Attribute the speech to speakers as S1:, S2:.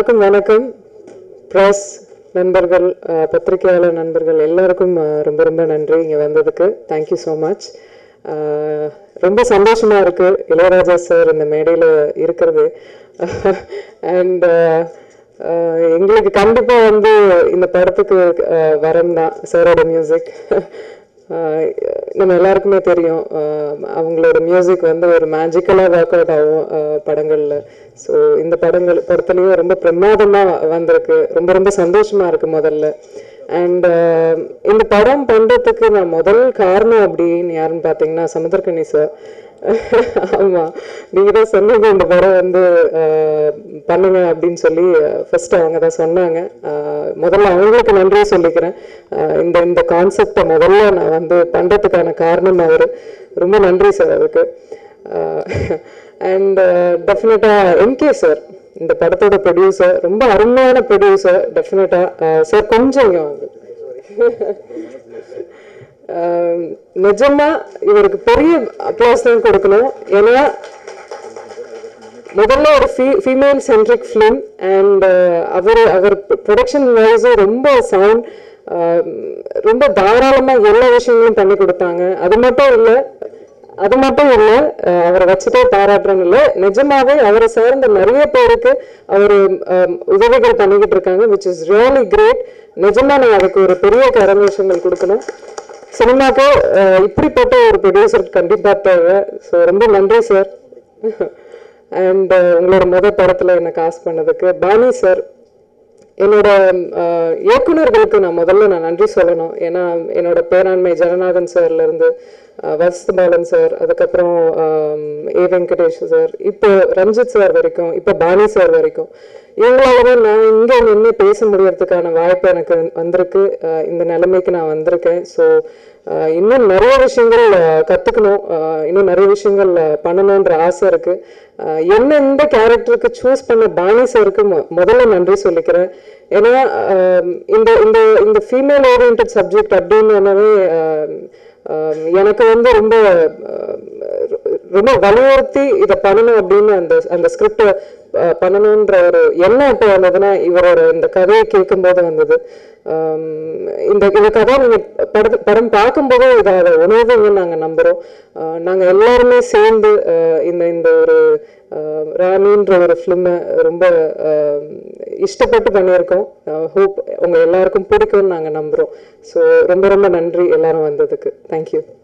S1: எல்லாருக்கும் வணக்கம் ப்ரெஸ் நண்பர்கள் அஹ், பத்திரிகையாளர் நண்பர்கள் எல்லாருக்கும் அஹ், ரொம்ப ரொம்ப நன்றி இங்கே வந்ததுக்கு தேங்க்யூ ஸோ மச் ரொம்ப சந்தோஷமா இருக்கு இளையராஜா சார் இந்த மேடையில் இருக்கிறது அண்ட் எங்களுக்கு கண்டிப்பா வந்து இந்த படத்துக்கு அஹ், வரம் தான் சாரோட மியூசிக் ஆஹ் நம்ம எல்லாருக்குமே தெரியும் ஆஹ் அவங்களோட மியூசிக் வந்து ஒரு மேஜிக்கலாக ஒர்க் அவுட் ஆகும் ஆஹ் படங்கள்ல ஸோ இந்த படங்கள் படத்துலையும் ரொம்ப பிரமாதமாக வந்திருக்கு ரொம்ப ரொம்ப சந்தோஷமா இருக்கு முதல்ல அண்ட் இந்த படம் பண்றதுக்கு நான் முதல் காரணம் அப்படின்னு யாருன்னு பார்த்தீங்கன்னா சமுத்திரக்கணி சார் ஆமா நீங்க தான் சொன்னீங்க இந்த படம் வந்து ஆஹ் பண்ணுங்க அப்படின்னு சொல்லி ஃபர்ஸ்ட் அவங்க தான் சொன்னாங்க ஆஹ் முதல்ல அவங்களுக்கு நன்றியை சொல்லிக்கிறேன் ஆஹ் இந்த இந்த கான்செப்டை முதல்ல நான் வந்து பண்றதுக்கான காரணம் அவர் ரொம்ப நன்றி சார் அதுக்கு அண்ட் டெஃபினட்டா எம்கே சார் இந்த படத்தோட ப்ரொடியூசர் ரொம்ப அருமையான ப்ரொடியூசர் டெஃபினட்டா சார் கொஞ்சம் இங்க வாங்க ஆஹ் நிஜமா இவருக்கு பெரிய அப்ளாஸ் தான் கொடுக்கணும் ஏன்னா முதல்ல ஒரு ஃபீமேல் சென்ட்ரிக் ஃபிலிம் அண்ட் அவர் அவர் ப்ரொடக்ஷன் வைஸும் ரொம்ப சவுண்ட் ரொம்ப தாராளமாக எல்லா விஷயங்களும் பண்ணி கொடுத்தாங்க அது மட்டும் இல்லை அது மட்டும் இல்லை அவரை வச்சுட்டே பாராட்டுறேன்னு இல்லை நிஜமாவே அவரை சார்ந்த நிறைய பேருக்கு அவர் உதவிகள் பண்ணிக்கிட்டு இருக்காங்க விச் இஸ் ரியலி கிரேட் நிஜமா நான் அதுக்கு ஒரு பெரிய கரங்கோஷங்கள் கொடுக்கணும் சினிமாக்கு அஹ், இப்படிப்பட்ட ஒரு ப்ரொடியூசர் கண்டிப்பாக தேவை ஸோ ரொம்ப நன்றி சார் அண்ட் உங்களோட முதல் படத்தில் என்னை காசு பண்ணதுக்கு பாணி சார் என்னோட அஹ், இயக்குனர்களுக்கு நான் முதல்ல நான் நன்றி சொல்லணும் ஏன்னா என்னோட பேராண்மை ஜெகநாதன் சார்ல இருந்து அஹ், வசந்த் பாலன் சார் அதுக்கப்புறம் ஆம், ஏ வெங்கடேஷ் சார் இப்போ ரஞ்சித் சார் வரைக்கும் இப்போ பாணி சார் வரைக்கும் இவங்களால தான் நான் இங்கே நின்று பேச முடியறதுக்கான வாய்ப்பு எனக்கு வந்திருக்கு அஹ், இந்த நிலைமைக்கு நான் வந்திருக்கேன் ஸோ இன்னும் நிறைய விஷயங்கள் அஹ், கத்துக்கணும் அஹ், இன்னும் நிறைய விஷயங்கள் அஹ், பண்ணணுன்ற ஆசை இருக்கு அஹ், என்ன இந்த கேரக்டருக்கு சூஸ் பண்ண பாணி சாருக்கு மொ- முதல்ல நன்றி சொல்லிக்கிறேன் ஏன்னா அஹ், இந்த இந்த இந்த ஃபீமேல் ஓரியன்ட் சப்ஜெக்ட் அப்படின்னு எனக்கு வந்து ரொம்ப அஹ், ரொம்ப வலியுறுத்தி இதை பண்ணணும் அப்படின்னு அந்த அந்த ஸ்கிரிப்டை பண்ணணுன்ற ஒரு எண்ணம் எப்போ வந்ததுன்னா இவரோட இந்த கதையை கேட்கும்போது வந்தது ஆம், இந்த இந்த கதை நீங்க படத்து படம் பார்க்கும்போது இதை அதை உணர்வீங்கன்னு நாங்க நம்புறோம் ஆஹ் நாங்க எல்லாருமே சேர்ந்து ஆஹ் இந்த இந்த ஒரு ஆஹ் ராணின்ற ஒரு ஃபிலிமை ரொம்ப ஆஹ் இஷ்டப்பட்டு பண்ணியிருக்கோம் ஹோப் உங்க எல்லாருக்கும் பிடிக்கும்னு நாங்க நம்புறோம் ஸோ ரொம்ப ரொம்ப நன்றி எல்லாரும் வந்ததுக்கு தேங்க்யூ